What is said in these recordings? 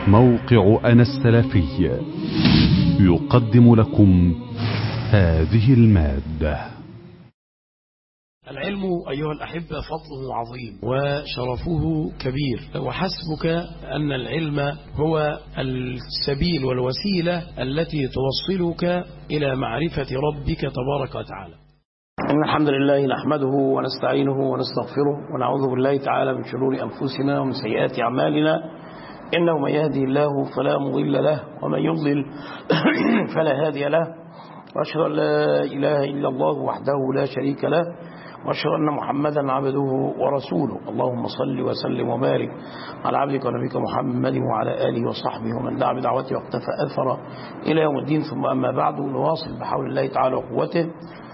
موقع أنا السلفي يقدم لكم هذه المادة العلم أيها الأحبة فضله عظيم وشرفه كبير وحسبك أن العلم هو السبيل والوسيلة التي توصلك إلى معرفة ربك تبارك وتعالى إن الحمد لله نحمده ونستعينه ونستغفره ونعوذ بالله تعالى من شرور أنفسنا ومن سيئات أعمالنا إنه من يهدي الله فلا مضل له ومن يضلل فلا هادي له وأشهد أن لا إله إلا الله وحده لا شريك له وأشهد أن محمدا عبده ورسوله اللهم صل وسلم وبارك على عبدك ونبيك محمد وعلى آله وصحبه ومن دعا بدعوته واقتفى أثر إلى يوم الدين ثم أما بعد نواصل بحول الله تعالى وقوته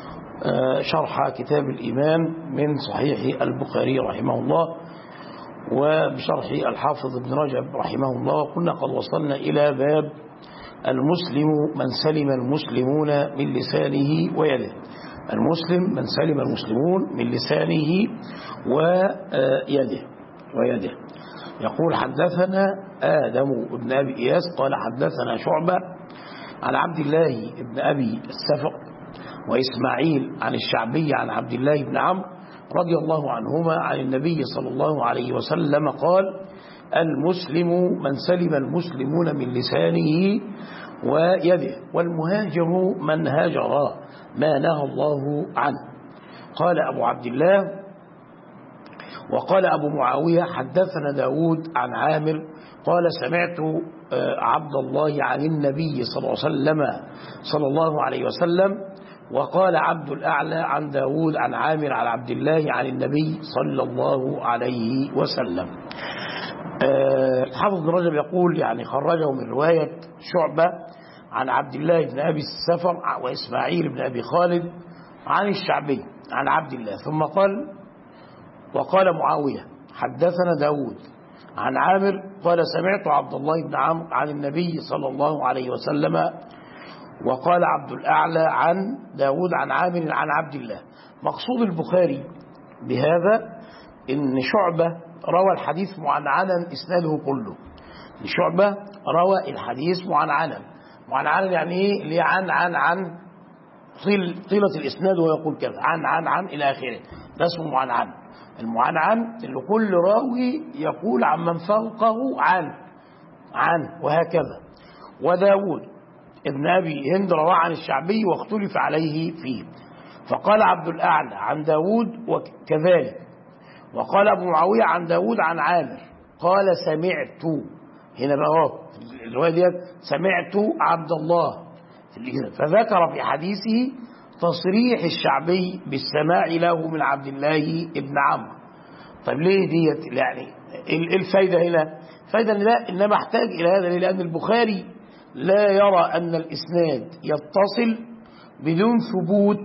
شرح كتاب الإيمان من صحيح البخاري رحمه الله وبشرح الحافظ ابن رجب رحمه الله قلنا قد وصلنا إلى باب المسلم من سلم المسلمون من لسانه ويده المسلم من سلم المسلمون من لسانه ويده ويده يقول حدثنا آدم بن أبي إياس قال حدثنا شعبة عن عبد الله بن أبي السفق وإسماعيل عن الشعبي عن عبد الله بن عمرو رضي الله عنهما عن النبي صلى الله عليه وسلم قال المسلم من سلم المسلمون من لسانه ويده والمهاجر من هاجر ما نهى الله عنه قال أبو عبد الله وقال أبو معاوية حدثنا داود عن عامر قال سمعت عبد الله عن النبي صلى الله عليه وسلم صلى الله عليه وسلم وقال عبد الأعلى عن داود عن عامر عن عبد الله عن النبي صلى الله عليه وسلم الحافظ بن رجب يقول يعني خرجه من رواية شعبة عن عبد الله بن أبي السفر وإسماعيل بن أبي خالد عن الشعبي عن عبد الله ثم قال وقال معاوية حدثنا داود عن عامر قال سمعت عبد الله بن عمرو عن النبي صلى الله عليه وسلم وقال عبد الأعلى عن داود عن عامر عن عبد الله مقصود البخاري بهذا إن شعبة روى الحديث معنعنا إسناده كله شعبة روى الحديث معنعنا معنعنا يعني إيه اللي عن عن عن طيل طيلة الإسناد ويقول كذا عن عن عن إلى آخره ده اسمه معنعن المعنعن اللي كل راوي يقول عن من فوقه عن عن وهكذا وداود ابن أبي هند رواه عن الشعبي واختلف عليه فيه فقال عبد الأعلى عن داود وكذلك وقال أبو معاوية عن داود عن عامر قال سمعت هنا بقى الرواية ديت سمعت عبد الله فذكر في حديثه تصريح الشعبي بالسماع له من عبد الله ابن عمرو طيب ليه ديت يعني ايه الفايدة هنا الفايدة لا إنما احتاج إلى هذا لأن البخاري لا يرى أن الإسناد يتصل بدون ثبوت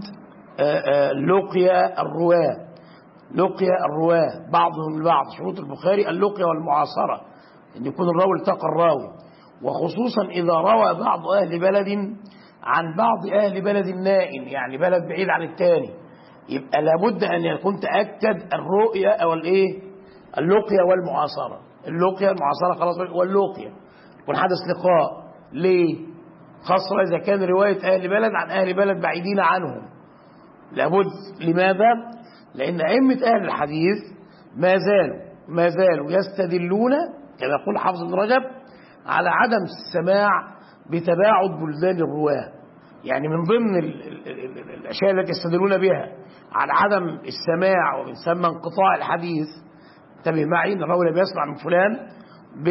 لقيا الرواة لقيا الرواة بعضهم البعض شروط البخاري اللقيا والمعاصرة أن يكون الراوي التقى الراوي وخصوصا إذا روى بعض أهل بلد عن بعض أهل بلد نائم يعني بلد بعيد عن الثاني يبقى لابد أن يكون تأكد الرؤية أو الإيه اللقيا والمعاصرة اللقيا المعاصرة خلاص واللقيا يكون حدث لقاء ليه خاصة إذا كان رواية أهل بلد عن أهل بلد بعيدين عنهم لابد لماذا لأن أئمة أهل الحديث ما زالوا ما زالوا يستدلون كما يقول حافظ بن رجب على عدم السماع بتباعد بلدان الرواة يعني من ضمن الأشياء التي يستدلون بها على عدم السماع ومن ثم انقطاع الحديث انتبه معي ان الراوي لم يسمع من فلان ب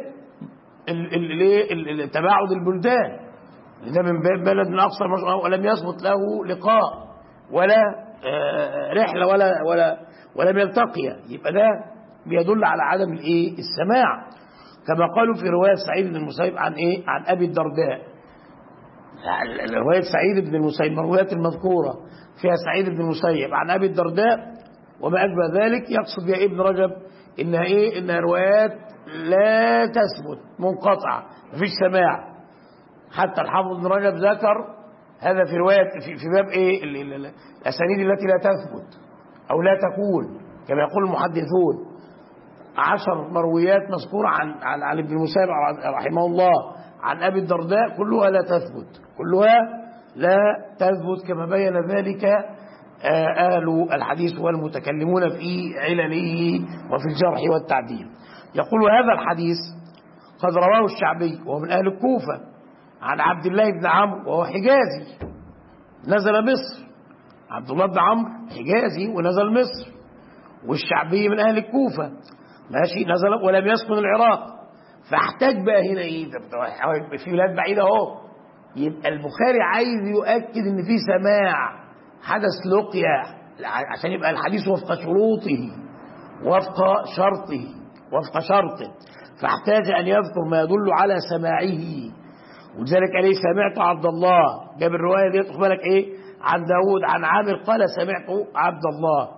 تباعد البلدان ده من بلد من اقصى ولم يثبت له لقاء ولا رحله ولا ولا ولم يلتقيا يبقى ده بيدل على عدم الايه السماع كما قالوا في روايه سعيد بن المسيب عن ايه عن ابي الدرداء روايه سعيد بن المسيب من الروايات المذكوره فيها سعيد بن المسيب عن ابي الدرداء وما اشبه ذلك يقصد يا ابن رجب انها ايه انها روايات لا تثبت منقطعة مفيش سماع حتى الحافظ بن رجب ذكر هذا في رواية في, في باب ايه الاسانيد التي لا تثبت او لا تكون كما يقول المحدثون عشر مرويات مذكورة عن عن عن ابن المسيب رحمه الله عن أبي الدرداء كلها لا تثبت كلها لا تثبت كما بين ذلك أهل الحديث والمتكلمون في علله وفي الجرح والتعديل يقول هذا الحديث قد رواه الشعبي وهو من أهل الكوفة عن عبد الله بن عمرو وهو حجازي نزل مصر عبد الله بن عمرو حجازي ونزل مصر والشعبي من أهل الكوفة ماشي نزل ولم يسكن العراق فاحتاج بقى هنا ايه في بلاد بعيدة اهو يبقى البخاري عايز يؤكد ان في سماع حدث لقيا عشان يبقى الحديث وفق شروطه وفق شرطه وفق شرطه فاحتاج ان يذكر ما يدل على سماعه ولذلك قال ايه سمعت عبد الله جاب الروايه دي تخبر بالك ايه عن داود عن عامر قال سمعت عبد الله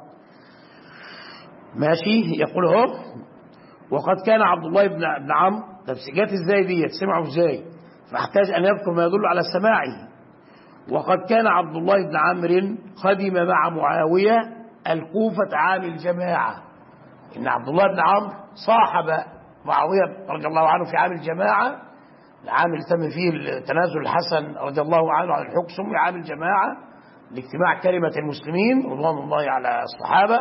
ماشي يقول اهو وقد كان عبد الله بن بن عمرو طب جت ازاي ديت سمعوا ازاي فاحتاج ان يذكر ما يدل على سماعه وقد كان عبد الله بن عمرو قدم مع معاويه الكوفه عام الجماعه ان عبد الله بن عمرو صاحب معاويه رضي الله عنه في عام الجماعه العام اللي تم فيه تنازل الحسن رضي الله عنه عن الحكم سمي عام الجماعه لاجتماع كلمه المسلمين رضوان الله على الصحابه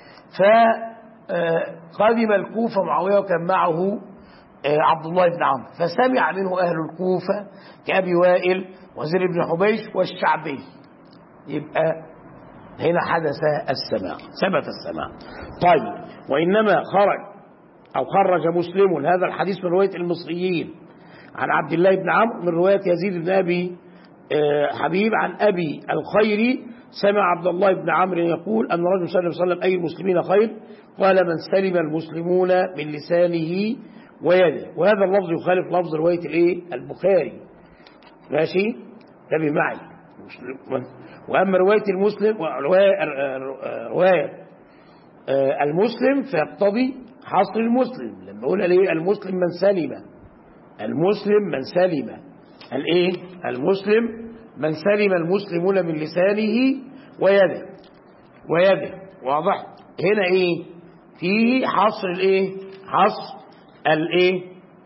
فقدم الكوفة معاوية وكان معه عبد الله بن عمرو فسمع منه أهل الكوفة كأبي وائل وزير بن حبيش والشعبي يبقى هنا حدث السماع ثبت السماع طيب وإنما خرج أو خرج مسلم هذا الحديث من رواية المصريين عن عبد الله بن عمرو من رواية يزيد بن أبي حبيب عن أبي الخيري سمع عبد الله بن عمرو يقول أن رجل صلى الله عليه وسلم أي المسلمين خير قال من سلم المسلمون من لسانه ويده وهذا اللفظ يخالف لفظ رواية الايه البخاري ماشي تبي معي وأما رواية المسلم رواية المسلم فيقتضي حصر المسلم لما يقول الايه المسلم من سلم المسلم من سلم الايه المسلم من سلم المسلمون من لسانه ويده ويده واضح هنا ايه فيه حصر الايه حصر الايه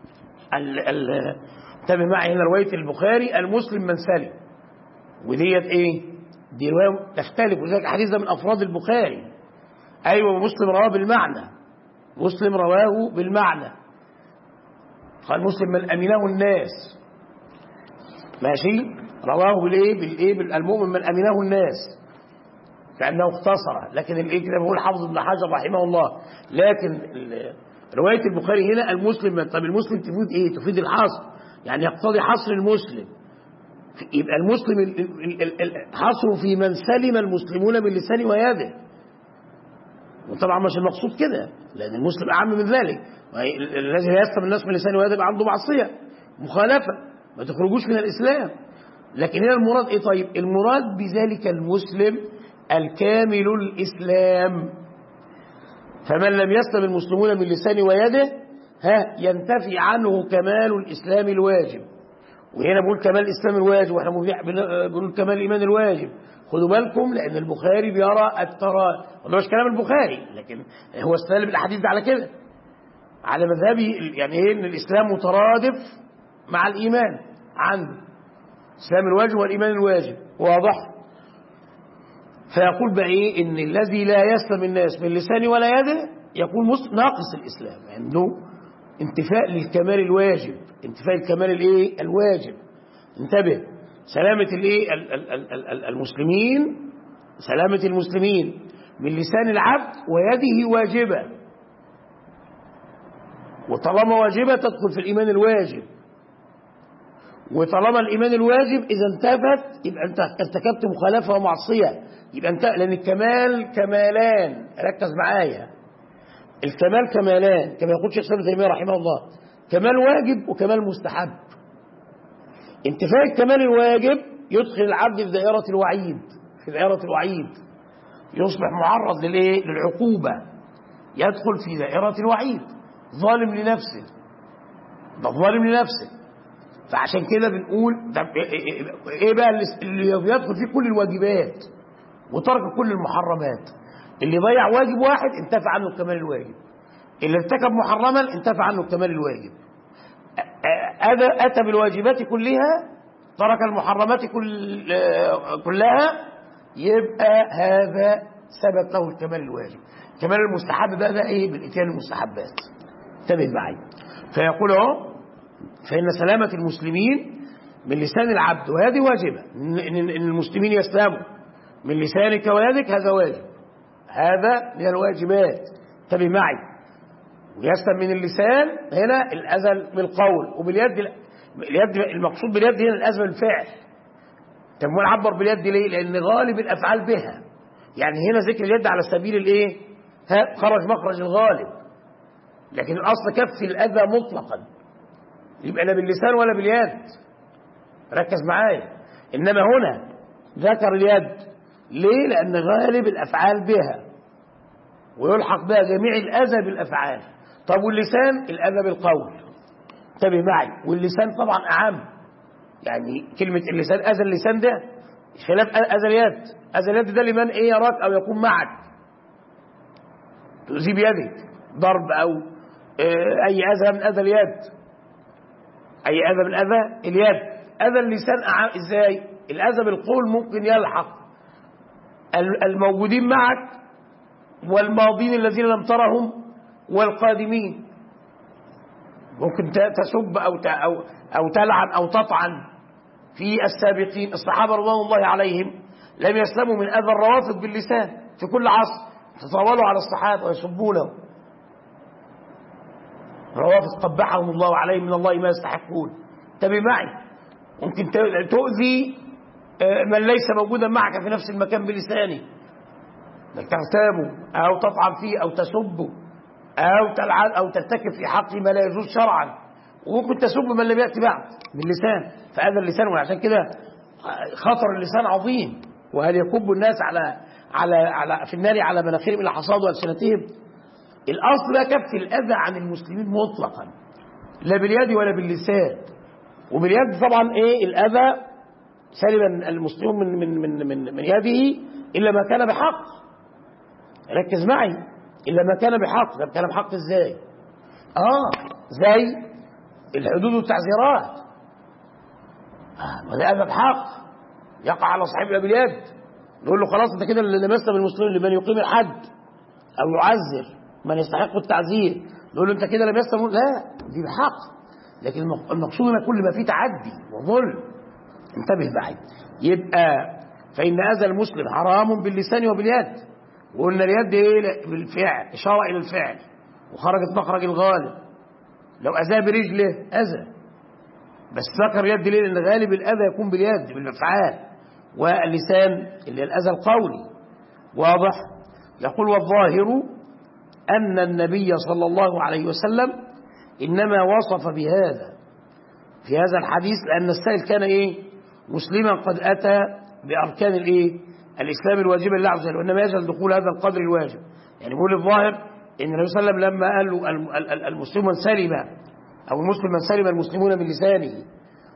انتبه معي هنا روايه البخاري المسلم من سلم وديت ايه دي روايه تختلف وذلك الحديث ده من افراد البخاري ايوه مسلم رواه بالمعنى مسلم رواه بالمعنى قال مسلم من امنه الناس ماشي رواه بالايه بالايه المؤمن من امنه الناس كانه اختصر لكن الايه كده بيقول حافظ ابن حجر رحمه الله لكن روايه البخاري هنا المسلم طب المسلم تفيد ايه تفيد الحصر يعني يقتضي حصر المسلم يبقى المسلم حصره في من سلم المسلمون من لسانه ويده وطبعا مش المقصود كده لان المسلم اعم من ذلك الذي لا يسلم الناس من لسانه ويده يبقى عنده معصيه مخالفه ما تخرجوش من الاسلام لكن هنا المراد ايه طيب المراد بذلك المسلم الكامل الاسلام فمن لم يسلم المسلمون من لسانه ويده ها ينتفي عنه كمال الاسلام الواجب وهنا بقول كمال الاسلام الواجب واحنا بنقول كمال الايمان الواجب خدوا بالكم لان البخاري بيرى الترى وده مش كلام البخاري لكن هو استدل بالاحاديث دي على كده على مذهبي يعني ايه ان الاسلام مترادف مع الايمان عنده الاسلام الواجب والايمان الواجب واضح فيقول بقى ايه ان الذي لا يسلم الناس من لسانه ولا يده يكون ناقص الاسلام عنده انتفاء للكمال الواجب انتفاء الكمال الايه الواجب انتبه سلامة الايه المسلمين سلامة المسلمين من لسان العبد ويده واجبة وطالما واجبة تدخل في الإيمان الواجب وطالما الإيمان الواجب إذا انتفت يبقى أنت ارتكبت مخالفة ومعصية يبقى أنت لأن الكمال كمالان ركز معايا الكمال كمالان كما يقول شيخ سلم تيمية رحمه الله كمال واجب وكمال مستحب انتفاء الكمال الواجب يدخل العبد في دائرة الوعيد في دائرة الوعيد يصبح معرض للايه للعقوبة يدخل في دائرة الوعيد ظالم لنفسه ده ظالم لنفسه فعشان كده بنقول ايه بقى اللي يدخل فيه كل الواجبات وترك كل المحرمات اللي ضيع واجب واحد انتفع عنه الكمال الواجب اللي ارتكب محرما انتفع عنه كمال الواجب أ- أتى بالواجبات كلها ترك المحرمات كل كلها يبقى هذا ثبت له الكمال الواجب كمال المستحب بقى ده ايه بالاتيان المستحبات انتبه معي فيقول اهو فان سلامه المسلمين من لسان العبد وهذه واجبه ان إن- إن المسلمين يسلموا من لسانك ويدك هذا واجب هذا من الواجبات انتبه معي ويسلم من اللسان هنا الاذى بالقول وباليد اليد المقصود باليد هنا الاذى بالفعل طب ما نعبر باليد ليه؟ لان غالب الافعال بها يعني هنا ذكر اليد على سبيل الايه؟ ها خرج مخرج الغالب لكن الاصل كف الاذى مطلقا يبقى لا باللسان ولا باليد ركز معايا انما هنا ذكر اليد ليه؟ لان غالب الافعال بها ويلحق بها جميع الاذى بالافعال طب واللسان الاذى بالقول انتبه معي واللسان طبعا اعم يعني كلمه اللسان اذى اللسان ده خلاف اذى اليد اذى اليد ده لمن ايه يراك او يكون معك تؤذي بيدك ضرب او آه، اي اذى من اذى اليد اي اذى من اذى اليد اذى اللسان أعم ازاي الاذى بالقول ممكن يلحق ال- الموجودين معك والماضين الذين لم ترهم والقادمين ممكن ت- تسب أو ت- أو أو تلعن أو تطعن في السابقين الصحابة رضوان الله عليهم لم يسلموا من أذى الروافض باللسان في كل عصر تطاولوا على الصحابة ويسبونهم روافض قبحهم الله عليهم من الله ما يستحقون انتبه معي ممكن ت- تؤذي آه، من ليس موجودا معك في نفس المكان بلسانه انك تغتابه او تطعن فيه او تسبه او تلعن او ترتكب في حقه ما لا يجوز شرعا وممكن تسب من لم ياتي بعد باللسان فهذا اللسان وعشان كده خطر اللسان عظيم وهل يكب الناس على على على في النار على مناخرهم الى حصاد والسنتهم الاصل لا كف الاذى عن المسلمين مطلقا لا باليد ولا باللسان وباليد طبعا ايه الاذى سلم المسلمون من من من من, من يده الا ما كان بحق ركز معي الا ما كان بحق ده كان بحق ازاي اه زي الحدود والتعزيرات آه وده اذى بحق يقع على صاحبها باليد نقول له خلاص انت كده اللي لمست بالمسلمين لمن يقيم الحد او يعزر من يستحق التعزير نقول له انت كده لمست بالم- لا دي بحق لكن المق- المقصود هنا كل ما فيه تعدي وظلم انتبه معي يبقى فإن أذى المسلم حرام باللسان وباليد وقلنا اليد ايه لا، بالفعل إشارة إلى الفعل وخرجت مخرج الغالب لو أذاه برجله أذى بس ذكر اليد ليه لأن غالب الأذى يكون باليد بالأفعال واللسان اللي هي الأذى القولي واضح يقول والظاهر أن النبي صلى الله عليه وسلم إنما وصف بهذا في هذا الحديث لأن السائل كان إيه مسلما قد أتى بأركان الإيه الإسلام الواجبة لله عز وجل وإنما يجعل دخول هذا القدر الواجب يعني بيقول الظاهر إن النبي صلى الله عليه وسلم لما قال له الم- ال- ال- المسلم من سلم أو المسلم من سلم المسلمون من لسانه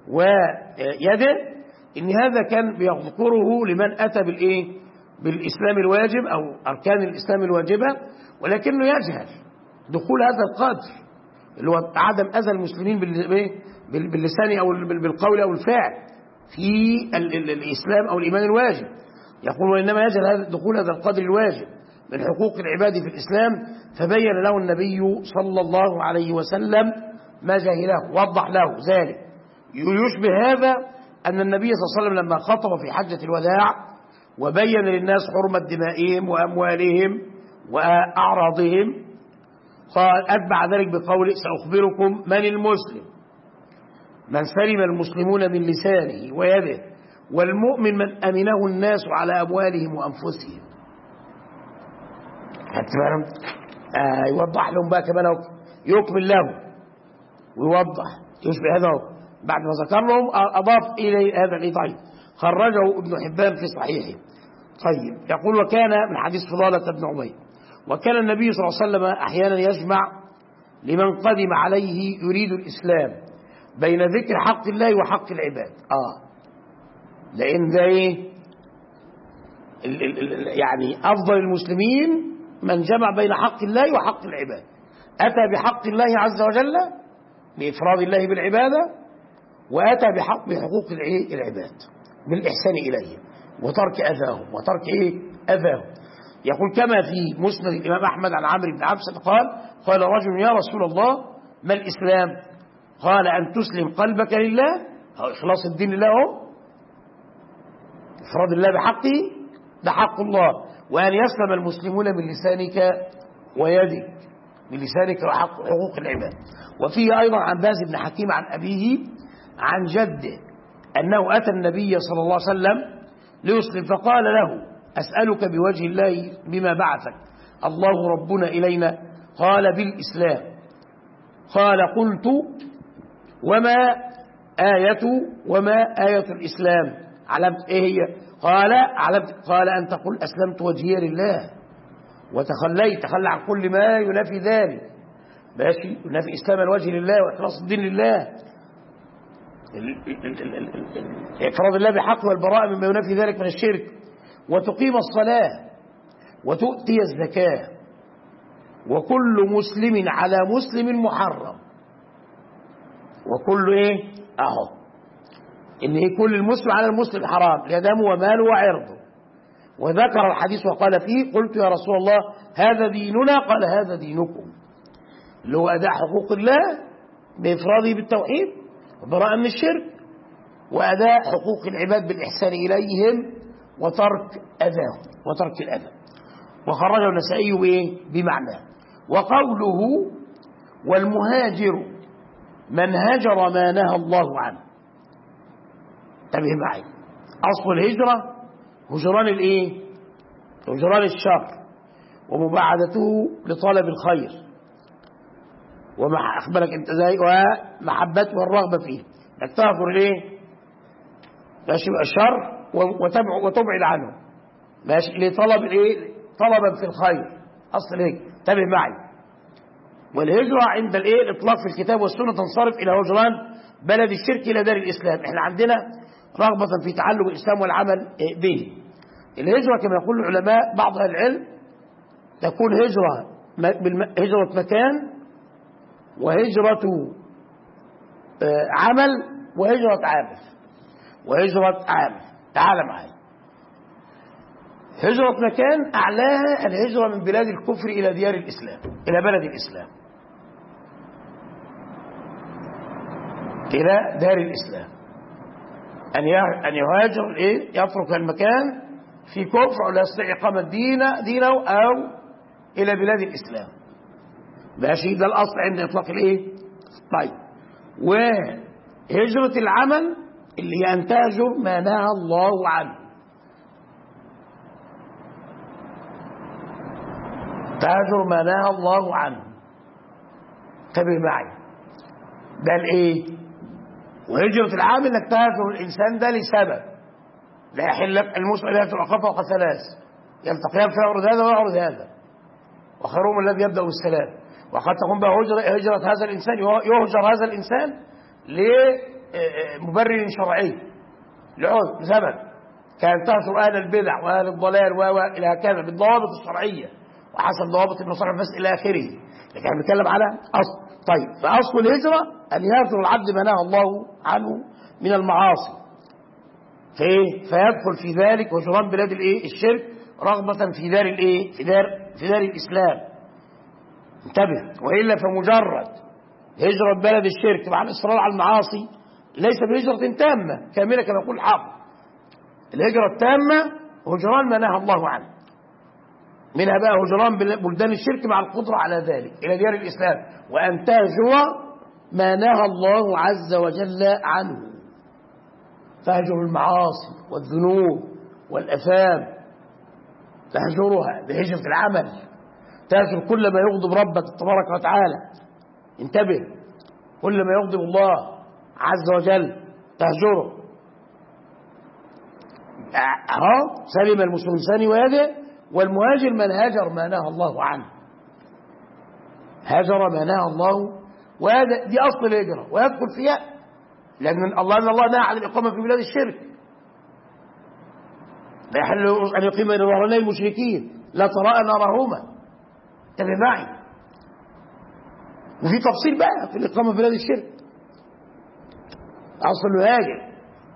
ويده إن هذا كان بيذكره لمن أتى بالإيه بالإسلام الواجب أو أركان الإسلام الواجبة ولكنه يجهل دخول هذا القدر اللي هو عدم أذى المسلمين بال- إيه؟ بال- باللسان أو بال- بالقول أو الفعل في ال- ال- الإسلام أو الإيمان الواجب يقول وإنما يجعل هذا دخول هذا القدر الواجب من حقوق العباد في الإسلام فبين له النبي صلى الله عليه وسلم ما جهله وضح له ذلك يشبه هذا أن النبي صلى الله عليه وسلم لما خطب في حجة الوداع وبين للناس حرمة دمائهم وأموالهم وأعراضهم قال أتبع ذلك بقوله سأخبركم من المسلم من سلم المسلمون من لسانه ويده والمؤمن من أمنه الناس على أموالهم وأنفسهم هتفهم آه يوضح لهم بقى كمان أهو. يكمل لهم ويوضح يشبه هذا أهو. بعد ما ذكر لهم أضاف إليه هذا الإيضاح خرجه ابن حبان في صحيحه طيب يقول وكان من حديث فضالة بن عبيد وكان النبي صلى الله عليه وسلم أحيانا يجمع لمن قدم عليه يريد الإسلام بين ذكر حق الله وحق العباد آه لأن ده إيه ال- ال- ال- يعني أفضل المسلمين من جمع بين حق الله وحق العباد أتى بحق الله عز وجل بإفراد الله بالعبادة وأتى بحق بحقوق الإيه؟ العباد بالإحسان إليهم وترك أذاهم وترك إيه؟ أذاهم يقول كما في مسند الإمام أحمد عن عمرو بن عبسة قال قال رجل يا رسول الله ما الإسلام قال أن تسلم قلبك لله أو إخلاص الدين لله هو إفراد الله بحقه ده حق الله وأن يسلم المسلمون من لسانك ويدك من لسانك وحق حقوق العباد وفيه أيضا عن باز بن حكيم عن أبيه عن جده أنه أتى النبي صلى الله عليه وسلم ليسلم فقال له أسألك بوجه الله بما بعثك الله ربنا إلينا قال بالإسلام قال قلت وما آية وما آية الإسلام علمت إيه هي قال علمت قال أن تقول أسلمت وجهي لله وتخليت تخلى عن كل ما ينافي ذلك ماشي ينافي إسلام الوجه لله وإخلاص الدين لله إفراد الله بحق والبراءة مما ينافي ذلك من الشرك وتقيم الصلاة وتؤتي الزكاة وكل مسلم على مسلم محرم وكل ايه اهو ان ايه كل المسلم على المسلم حرام لدمه وماله وعرضه وذكر الحديث وقال فيه قلت يا رسول الله هذا ديننا قال هذا دينكم اللي هو اداء حقوق الله بافراده بالتوحيد وبراءه من الشرك واداء حقوق العباد بالاحسان اليهم وترك اذاهم وترك الاذى وخرجه النسائي بايه بمعناه وقوله والمهاجر من هجر ما نهى الله عنه انتبه معي اصل الهجره هجران الايه هجران الشر ومباعدته لطلب الخير ومع اخبرك انت ازاي ومحبته والرغبه فيه انك تهجر الايه ماشي الشر وتبع وتبعد عنه ماشي لطلب الايه طلبا في الخير اصل هيك انتبه معي والهجرة عند الايه الاطلاق في الكتاب والسنة تنصرف الى هجران بلد الشرك الى دار الاسلام احنا عندنا رغبة في تعلم الاسلام والعمل به الهجرة كما يقول العلماء بعض اهل العلم تكون هجرة هجرة مكان وهجرة عمل وهجرة عامل وهجرة عامل تعال معي هجرة مكان أعلاها الهجرة من بلاد الكفر إلى ديار الإسلام إلى بلد الإسلام إلى دار الإسلام أن أن يهاجر إيه؟ يترك المكان في كفر أو لا يستطيع إقامة دينه, دينه أو إلى بلاد الإسلام ماشي ده الأصل عند إطلاق الإيه؟ طيب وهجرة العمل اللي هي أن تهجر ما نهى الله عنه تهجر ما نهى الله عنه انتبه معي ده الايه وهجرة العامل انك تهجر الانسان ده لسبب لا يحل لك المسلم لا تلقى فوق ثلاث يلتقيان فيعرض هذا ويعرض هذا وخيرهم الذي يبدا بالسلام وقد تكون بقى هجرة, هجرة هذا الانسان يهجر هذا الانسان لمبرر شرعي لعذر زمن كان تهجر اهل البدع واهل الضلال والى هكذا بالضوابط الشرعيه وحسب ضوابط المصالح بس الى اخره لكن احنا بنتكلم على اصل طيب فاصل الهجره ان يهجر العبد ما نهى الله عنه من المعاصي فايه فيدخل في ذلك هجران بلاد الايه الشرك رغبه في دار الايه في دار في دار الاسلام انتبه والا فمجرد هجره بلد الشرك مع الاصرار على المعاصي ليس بهجره تامه كامله كما يقول الحافظ الهجره التامه هجران ما نهى الله عنه منها بقى هجران بلدان الشرك مع القدرة على ذلك إلى ديار الإسلام وأن تهجر ما نهى الله عز وجل عنه تهجر المعاصي والذنوب والأثام تهجرها بهجرة العمل تهجر كل ما يغضب ربك تبارك وتعالى انتبه كل ما يغضب الله عز وجل تهجره اهو سلم المسلم لسانه ويده والمهاجر من هاجر ما نهى الله عنه هاجر ما نهى الله وهذا دي اصل الهجره ويدخل فيها لان الله ان الله نهى عن الاقامه في بلاد الشرك لا يحل ان يقيم بين ظهراني المشركين لا تراءى نارهما انتبه معي وفي تفصيل بقى في الإقامة في بلاد الشرك أصل إنه يهاجر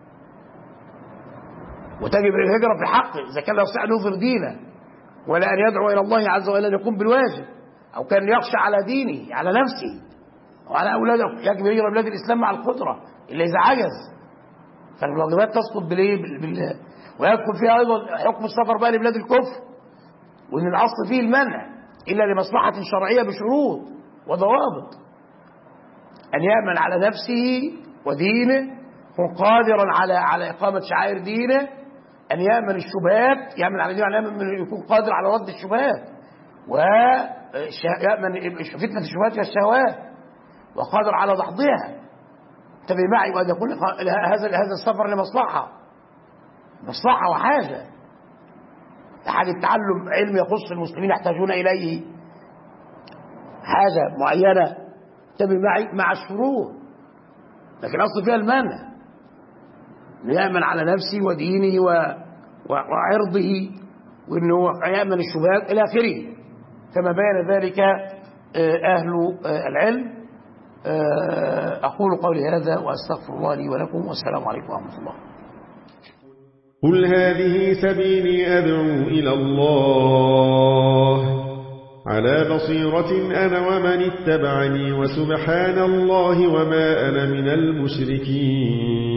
وتجب الهجرة في حقه إذا كان لا يستطيع أن يظهر دينه ولا أن يدعو إلى الله عز وجل أن يقوم بالواجب أو كان يخشى على دينه على نفسه وعلى أولاده يجب يهجر بلاد الإسلام مع القدرة إلا إذا عجز فالواجبات تسقط بالإيه؟ بال... ويدخل فيها أيضا حكم السفر بقى لبلاد الكفر وإن الأصل فيه المنع إلا لمصلحة شرعية بشروط وضوابط أن يأمن على نفسه ودينه يكون قادرا على على إقامة شعائر دينه أن يأمن الشبهات يأمن على دينه أن يأمن يكون قادر على رد الشبهات ويأمن فتنة الشبهات والشهوات وقادر على دحضها انتبه معي وأن يكون هذا هذا السفر لمصلحة مصلحة وحاجة حاجة تعلم علم يخص المسلمين يحتاجون إليه حاجة معينة انتبه معي مع الشروط لكن أصل فيها المنع يأمن على نفسه ودينه و... و... وعرضه وأنه يأمن الشبهات إلى آخره كما بين ذلك أهل العلم أقول قولي هذا وأستغفر الله لي ولكم والسلام عليكم ورحمة الله قل هذه سبيلي أدعو إلى الله على بصيرة أنا ومن اتبعني وسبحان الله وما أنا من المشركين